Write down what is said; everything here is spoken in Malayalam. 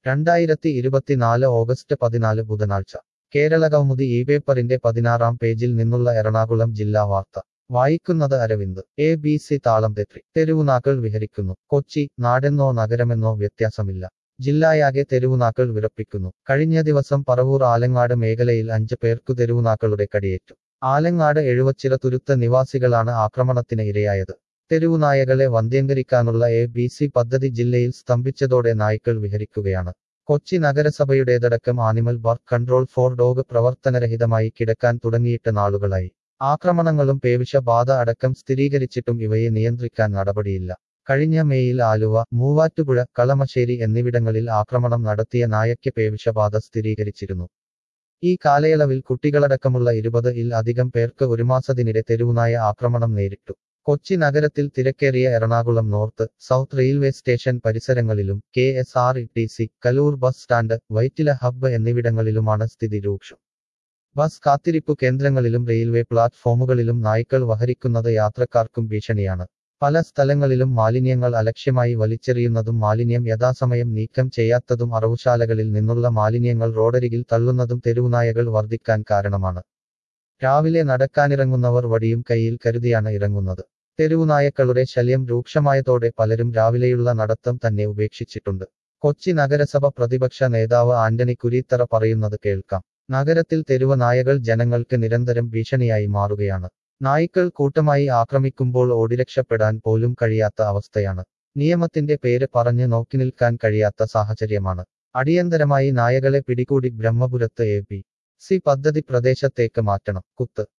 രണ്ടായിരത്തി ഇരുപത്തിനാല് ഓഗസ്റ്റ് പതിനാല് ബുധനാഴ്ച കേരളകൗമുദി ഈ പേപ്പറിന്റെ പതിനാറാം പേജിൽ നിന്നുള്ള എറണാകുളം ജില്ലാ വാർത്ത വായിക്കുന്നത് അരവിന്ദ് എ ബി സി താളം തെറ്റി തെരുവുനാക്കൾ വിഹരിക്കുന്നു കൊച്ചി നാടെന്നോ നഗരമെന്നോ വ്യത്യാസമില്ല ജില്ലായാകെ തെരുവുനാക്കൾ വിറപ്പിക്കുന്നു കഴിഞ്ഞ ദിവസം പറവൂർ ആലങ്ങാട് മേഖലയിൽ അഞ്ച് പേർക്കു തെരുവുനാക്കളുടെ കടിയേറ്റു ആലങ്ങാട് എഴുവച്ചിറ തുരുത്ത നിവാസികളാണ് ആക്രമണത്തിന് ഇരയായത് തെരുവുനായകളെ വന്ധ്യംകരിക്കാനുള്ള എ ബി സി പദ്ധതി ജില്ലയിൽ സ്തംഭിച്ചതോടെ നായ്ക്കൾ വിഹരിക്കുകയാണ് കൊച്ചി നഗരസഭയുടേതടക്കം animal birth control for dog പ്രവർത്തനരഹിതമായി കിടക്കാൻ തുടങ്ങിയിട്ട് നാളുകളായി ആക്രമണങ്ങളും പേവിഷബാധ അടക്കം സ്ഥിരീകരിച്ചിട്ടും ഇവയെ നിയന്ത്രിക്കാൻ നടപടിയില്ല കഴിഞ്ഞ മേയിൽ ആലുവ മൂവാറ്റുപുഴ കളമശ്ശേരി എന്നിവിടങ്ങളിൽ ആക്രമണം നടത്തിയ നായയ്ക്ക് പേവിഷബാധ സ്ഥിരീകരിച്ചിരുന്നു ഈ കാലയളവിൽ കുട്ടികളടക്കമുള്ള ഇരുപത് ഇൽ അധികം പേർക്ക് ഒരു മാസത്തിനിടെ തെരുവുനായ ആക്രമണം നേരിട്ടു കൊച്ചി നഗരത്തിൽ തിരക്കേറിയ Ernakulam north south railway station പരിസരങ്ങളിലും K S R E T C Kaloor bus stand Vyttila hub എന്നിവിടങ്ങളിലുമാണ് സ്ഥിതി രൂക്ഷം ബസ് കാത്തിരിപ്പു കേന്ദ്രങ്ങളിലും റെയിൽവേ പ്ലാറ്റ്ഫോമുകളിലും നായ്ക്കൾ വഹരിക്കുന്നത് യാത്രക്കാർക്കും ഭീഷണിയാണ് പല സ്ഥലങ്ങളിലും മാലിന്യങ്ങൾ അലക്ഷ്യമായി വലിച്ചെറിയുന്നതും മാലിന്യം യഥാസമയം നീക്കം ചെയ്യാത്തതും അറവുശാലകളിൽ നിന്നുള്ള മാലിന്യങ്ങൾ റോഡരികിൽ തള്ളുന്നതും തെരുവുനായകൾ വർദ്ധിക്കാൻ കാരണമാണ് രാവിലെ നടക്കാനിറങ്ങുന്നവർ വടിയും കയ്യിൽ കരുതിയാണ് ഇറങ്ങുന്നത് തെരുവുനായക്കളുടെ ശല്യം രൂക്ഷമായതോടെ പലരും രാവിലെയുള്ള നടത്തം തന്നെ ഉപേക്ഷിച്ചിട്ടുണ്ട് കൊച്ചി നഗരസഭ പ്രതിപക്ഷ നേതാവ് ആന്റണി കുരീത്തറ പറയുന്നത് കേൾക്കാം നഗരത്തിൽ തെരുവ നായകൾ ജനങ്ങൾക്ക് നിരന്തരം ഭീഷണിയായി മാറുകയാണ് നായ്ക്കൾ കൂട്ടമായി ആക്രമിക്കുമ്പോൾ ഓടിരക്ഷപ്പെടാൻ പോലും കഴിയാത്ത അവസ്ഥയാണ് നിയമത്തിന്റെ പേര് പറഞ്ഞ് നോക്കി നിൽക്കാൻ കഴിയാത്ത സാഹചര്യമാണ് അടിയന്തരമായി നായകളെ പിടികൂടി ബ്രഹ്മപുരത്ത് എ പി സി പദ്ധതി പ്രദേശത്തേക്ക് മാറ്റണം കുത്ത്